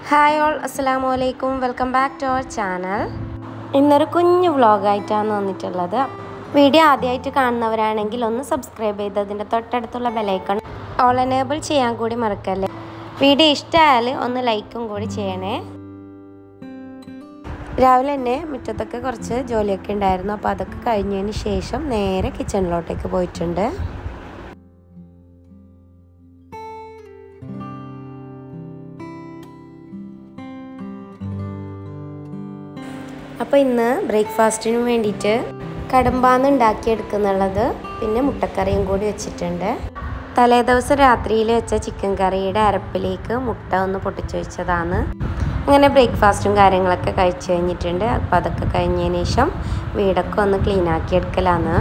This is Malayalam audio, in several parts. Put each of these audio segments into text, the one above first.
ഹായ് ഓൾ അസ്സലാമു അലൈക്കും welcome back to our channel ഇന്നൊരു കുഞ്ഞു വ്ളോഗായിട്ടാണ് വന്നിട്ടുള്ളത് വീഡിയോ ആദ്യമായിട്ട് കാണുന്നവരാണെങ്കിൽ ഒന്ന് സബ്സ്ക്രൈബ് ചെയ്ത് അതിൻ്റെ തൊട്ടടുത്തുള്ള ബെലൈക്കൺ ഓൾ എനേബിൾ ചെയ്യാൻ കൂടി മറക്കല്ലേ വീഡിയോ ഇഷ്ടമായാൽ ഒന്ന് ലൈക്കും കൂടി ചെയ്യണേ രാവിലെ തന്നെ മുറ്റത്തൊക്കെ കുറച്ച് ജോലിയൊക്കെ ഉണ്ടായിരുന്നു അപ്പോൾ അതൊക്കെ കഴിഞ്ഞതിന് ശേഷം നേരെ കിച്ചണിലോട്ടേക്ക് പോയിട്ടുണ്ട് അപ്പോൾ ഇന്ന് ബ്രേക്ക്ഫാസ്റ്റിന് വേണ്ടിയിട്ട് കടമ്പാന്ന് ഉണ്ടാക്കിയെടുക്കുന്നുള്ളത് പിന്നെ മുട്ടക്കറിയും കൂടി വെച്ചിട്ടുണ്ട് തലേ ദിവസം രാത്രിയിൽ വെച്ച ചിക്കൻ കറിയുടെ അരപ്പിലേക്ക് മുട്ട ഒന്ന് പൊട്ടിച്ചു വെച്ചതാണ് അങ്ങനെ ബ്രേക്ക്ഫാസ്റ്റും കാര്യങ്ങളൊക്കെ കഴിച്ചു കഴിഞ്ഞിട്ടുണ്ട് അപ്പോൾ അതൊക്കെ കഴിഞ്ഞതിന് ശേഷം വീടൊക്കെ ഒന്ന് ക്ലീൻ ആക്കി എടുക്കലാണ്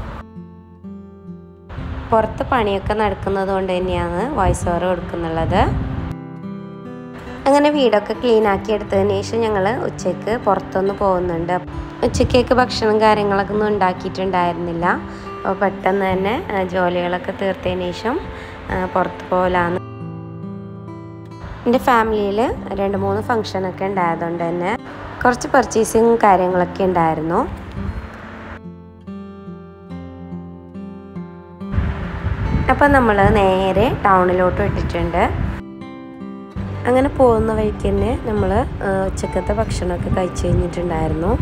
പുറത്ത് പണിയൊക്കെ നടക്കുന്നത് കൊണ്ട് തന്നെയാണ് വോയിസ് ഓവർ കൊടുക്കുന്നുള്ളത് അങ്ങനെ വീടൊക്കെ ക്ലീൻ ആക്കി എടുത്തതിന് ശേഷം ഞങ്ങൾ ഉച്ചയ്ക്ക് പുറത്തൊന്ന് പോകുന്നുണ്ട് ഉച്ചക്കേക്ക് ഭക്ഷണം കാര്യങ്ങളൊക്കെ ഒന്നും ഉണ്ടാക്കിയിട്ടുണ്ടായിരുന്നില്ല അപ്പോൾ പെട്ടെന്ന് തന്നെ ജോലികളൊക്കെ തീർത്തതിന് ശേഷം പുറത്ത് പോകലാണ് എൻ്റെ ഫാമിലിയിൽ രണ്ട് മൂന്ന് ഫങ്ഷനൊക്കെ ഉണ്ടായതുകൊണ്ട് തന്നെ കുറച്ച് പർച്ചേസിങ് കാര്യങ്ങളൊക്കെ ഉണ്ടായിരുന്നു അപ്പം നമ്മൾ നേരെ ടൗണിലോട്ട് ഇട്ടിട്ടുണ്ട് അങ്ങനെ പോകുന്ന വഴിക്ക് തന്നെ നമ്മൾ ഉച്ചക്കത്തെ ഭക്ഷണമൊക്കെ കഴിച്ചു കഴിഞ്ഞിട്ടുണ്ടായിരുന്നു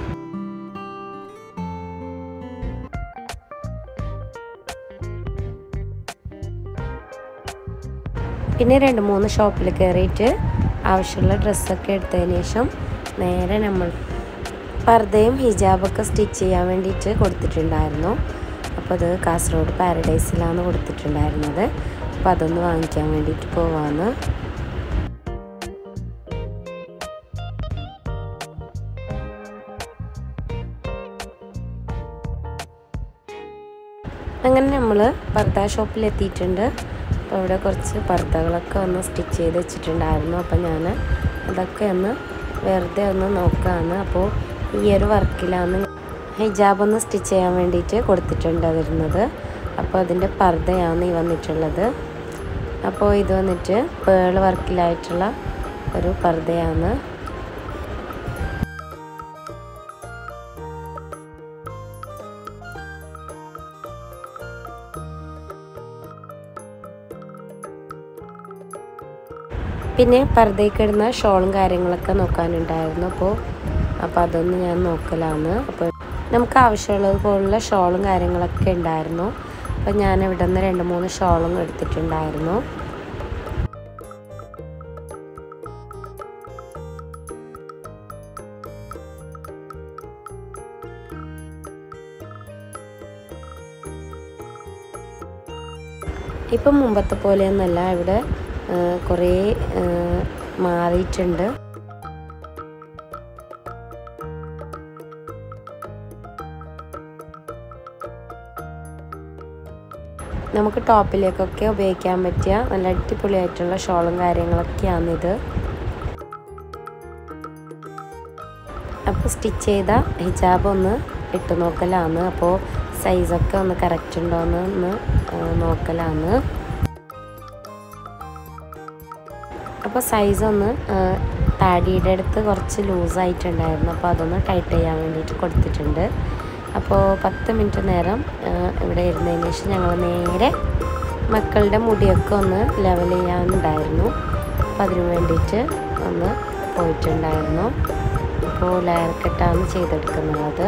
പിന്നെ രണ്ട് മൂന്ന് ഷോപ്പിൽ കയറിയിട്ട് ആവശ്യമുള്ള ഡ്രസ്സൊക്കെ എടുത്തതിന് ശേഷം നേരെ നമ്മൾ പർദ്ദയും ഹിജാബൊക്കെ സ്റ്റിച്ച് ചെയ്യാൻ വേണ്ടിയിട്ട് കൊടുത്തിട്ടുണ്ടായിരുന്നു അപ്പോൾ അത് കാസർഗോഡ് പാരഡൈസിലാണ് കൊടുത്തിട്ടുണ്ടായിരുന്നത് അപ്പോൾ അതൊന്ന് വാങ്ങിക്കാൻ വേണ്ടിയിട്ട് പോവാന്ന് അങ്ങനെ നമ്മൾ പർദ്ദ ഷോപ്പിൽ എത്തിയിട്ടുണ്ട് അപ്പോൾ അവിടെ കുറച്ച് പർദ്ദകളൊക്കെ ഒന്ന് സ്റ്റിച്ച് ചെയ്ത് വെച്ചിട്ടുണ്ടായിരുന്നു അപ്പോൾ ഞാൻ അതൊക്കെ ഒന്ന് വെറുതെ ഒന്ന് നോക്കുകയാണ് അപ്പോൾ ഈ ഒരു വർക്കിലാണ് ഹിജാബ് ഒന്ന് സ്റ്റിച്ച് ചെയ്യാൻ വേണ്ടിയിട്ട് കൊടുത്തിട്ടുണ്ട് വരുന്നത് അപ്പോൾ അതിൻ്റെ പർദ്ദയാണ് ഈ വന്നിട്ടുള്ളത് അപ്പോൾ ഇത് വന്നിട്ട് പേൾ വർക്കിലായിട്ടുള്ള ഒരു പർദ്ദയാണ് പിന്നെ പർദ്ദയ്ക്ക് ഇടുന്ന ഷോളും കാര്യങ്ങളൊക്കെ നോക്കാനുണ്ടായിരുന്നു അപ്പോൾ അപ്പോൾ അതൊന്ന് ഞാൻ നോക്കലാണ് അപ്പോൾ നമുക്ക് ആവശ്യമുള്ളത് പോലുള്ള ഷോളും കാര്യങ്ങളൊക്കെ ഉണ്ടായിരുന്നു അപ്പോൾ ഞാൻ ഇവിടെ നിന്ന് രണ്ട് മൂന്ന് ഷോളും എടുത്തിട്ടുണ്ടായിരുന്നു ഇപ്പം മുമ്പത്തെ പോലെയൊന്നല്ല ഇവിടെ കുറേ മാറിയിട്ടുണ്ട് നമുക്ക് ടോപ്പിലേക്കൊക്കെ ഉപയോഗിക്കാൻ പറ്റിയ നല്ല അടിപൊളിയായിട്ടുള്ള ഷോളും കാര്യങ്ങളൊക്കെയാണിത് അപ്പോൾ സ്റ്റിച്ച് ചെയ്ത ഹിജാബ് ഒന്ന് ഇട്ട് നോക്കലാണ് അപ്പോൾ സൈസൊക്കെ ഒന്ന് കറക്റ്റ് ഉണ്ടോയെന്ന് ഒന്ന് നോക്കലാണ് അപ്പോൾ സൈസ് ഒന്ന് താടിയുടെ അടുത്ത് കുറച്ച് ലൂസായിട്ടുണ്ടായിരുന്നു അപ്പോൾ അതൊന്ന് ടൈറ്റ് ചെയ്യാൻ വേണ്ടിയിട്ട് കൊടുത്തിട്ടുണ്ട് അപ്പോൾ പത്ത് മിനിറ്റ് നേരം ഇവിടെ ഇരുന്നതിന് ശേഷം ഞങ്ങൾ നേരെ മക്കളുടെ മുടിയൊക്കെ ഒന്ന് ലെവൽ ചെയ്യാനുണ്ടായിരുന്നു അപ്പോൾ അതിനു വേണ്ടിയിട്ട് ഒന്ന് പോയിട്ടുണ്ടായിരുന്നു അപ്പോൾ ലെയർ കട്ടാണ് ചെയ്തെടുക്കുന്നത്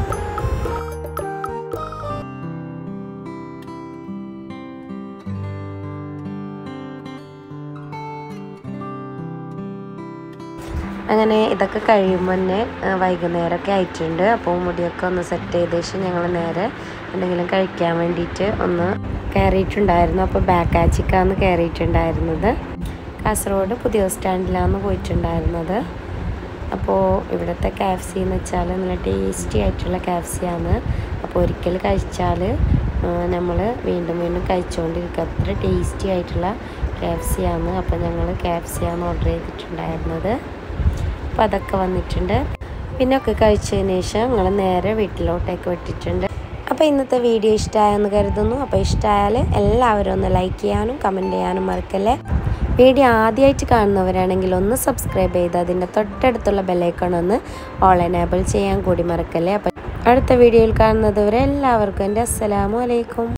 അങ്ങനെ ഇതൊക്കെ കഴിയുമ്പോൾ തന്നെ വൈകുന്നേരമൊക്കെ ആയിട്ടുണ്ട് അപ്പോൾ മുടിയൊക്കെ ഒന്ന് സെറ്റ് ചെയ്ത ശേഷം ഞങ്ങൾ നേരെ എന്തെങ്കിലും കഴിക്കാൻ വേണ്ടിയിട്ട് ഒന്ന് കയറിയിട്ടുണ്ടായിരുന്നു അപ്പോൾ ബാക്ക് ആച്ചിക്കാണ് കയറിയിട്ടുണ്ടായിരുന്നത് കാസർഗോഡ് പുതിയ സ്റ്റാൻഡിലാണ് പോയിട്ടുണ്ടായിരുന്നത് അപ്പോൾ ഇവിടുത്തെ കാഫ്സി എന്ന് വെച്ചാൽ നല്ല ടേസ്റ്റി ആയിട്ടുള്ള കാഫ്സിയാണ് അപ്പോൾ ഒരിക്കൽ കഴിച്ചാൽ നമ്മൾ വീണ്ടും വീണ്ടും കഴിച്ചുകൊണ്ടിരിക്കുക അത്ര ടേസ്റ്റി ആയിട്ടുള്ള കാഫ്സിയാണ് അപ്പോൾ ഞങ്ങൾ കാഫ്സിയാണ് ഓർഡർ ചെയ്തിട്ടുണ്ടായിരുന്നത് അപ്പോൾ അതൊക്കെ വന്നിട്ടുണ്ട് പിന്നെ ഒക്കെ കഴിച്ചതിന് ശേഷം ഞങ്ങൾ നേരെ വീട്ടിലോട്ടേക്ക് വിട്ടിട്ടുണ്ട് അപ്പോൾ ഇന്നത്തെ വീഡിയോ ഇഷ്ടമായെന്ന് കരുതുന്നു അപ്പോൾ ഇഷ്ടമായാൽ എല്ലാവരും ഒന്ന് ലൈക്ക് ചെയ്യാനും കമൻറ്റ് ചെയ്യാനും മറക്കല്ലേ വീഡിയോ ആദ്യമായിട്ട് കാണുന്നവരാണെങ്കിൽ ഒന്ന് സബ്സ്ക്രൈബ് ചെയ്ത് അതിൻ്റെ തൊട്ടടുത്തുള്ള ബെല്ലൈക്കൺ ഒന്ന് ഓൾ എനേബിൾ ചെയ്യാൻ കൂടി മറക്കല്ലേ അപ്പം അടുത്ത വീഡിയോയിൽ കാണുന്നത് വരെ എല്ലാവർക്കും എൻ്റെ അസ്സലാമു അലൈക്കും